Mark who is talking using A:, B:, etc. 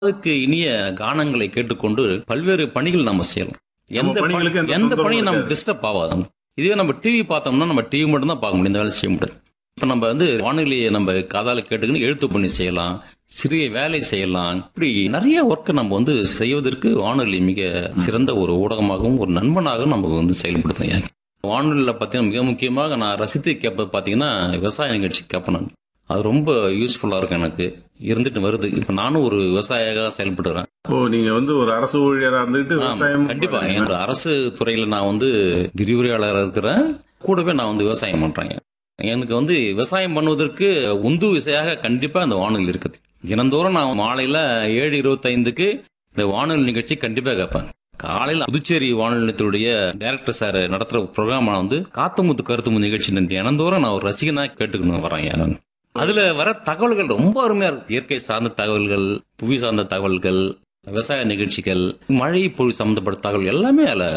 A: அதுக்கு இனிய கானங்களை கேட்டுக்கொண்டு பல்வேறு பணிகள் நம்ம செய்யலாம் எந்த பணி-
B: பணிகளுக்கு எந்த
A: எந்த
B: தொந்தரவும்
A: பணியும் நம்ம
B: இருக்காது.
A: டிஸ்டர்ப் ஆகாது இதுவே நம்ம டிவி பார்த்தோம்னா நம்ம டிவி மட்டும் தான் பார்க்க முடியும் இந்த வேலை செய்ய முடியாது இப்ப நம்ம வந்து வானொலியை நம்ம காதால கேட்டுக்கின்னு எழுத்து பணி செய்யலாம் சிறிய வேலை செய்யலாம் இப்படி நிறைய ஒர்க் நம்ம வந்து செய்வதற்கு வானொலி மிக சிறந்த ஒரு ஊடகமாகவும் ஒரு நண்பனாகவும் நம்ம வந்து செயல்படுத்தும் வானொலியில் பார்த்தீங்கன்னா மிக முக்கியமாக நான் ரசித்து கேட்பது பார்த்தீங்கன்னா விவசாய நிகழ்ச்சி கேட்பேன் நான் அது ரொம்ப யூஸ்ஃபுல்லாக இருக்கும் எனக்கு இருந்துட்டு வருது இப்போ நானும் ஒரு விவசாயியாக செயல்படுறேன்
B: ஓ நீங்க வந்து ஒரு அரசு ஊழியரா இருந்துட்டு
A: ஆமா,
B: விவசாயம்
A: கண்டிப்பா
B: பண்றீங்க.
A: என்னோட அரசு துறையில நான் வந்து விரிவுரையாளராக இருக்கிறேன் கூடவே நான் வந்து விவசாயம் பண்றேன் எனக்கு வந்து விவசாயம் பண்ணுவதற்கு உந்து விசையாக கண்டிப்பா அந்த வானொலி இருக்குது தினந்தோறும் நான் மாலையில ஏழு இருபத்தைந்துக்கு இந்த வானொலி நிகழ்ச்சி கண்டிப்பா கேட்பேன் காலையில புதுச்சேரி வானொலி நிலையத்துடைய டைரக்டர் சார் நடத்துற ப்ரோக்ராம் வந்து காத்தமுத்து கருத்துமு நிகழ்ச்சி தினந்தோறும் நான் ஒரு ரசிகனா கேட்டுக்கணும் வரேன் நான் அதுல வர தகவல்கள் ரொம்ப அருமையா இருக்கு இயற்கை சார்ந்த தகவல்கள் புவி சார்ந்த தகவல்கள் விவசாய நிகழ்ச்சிகள் மழை பொழு சம்பந்தப்பட்ட தகவல் எல்லாமே அதுல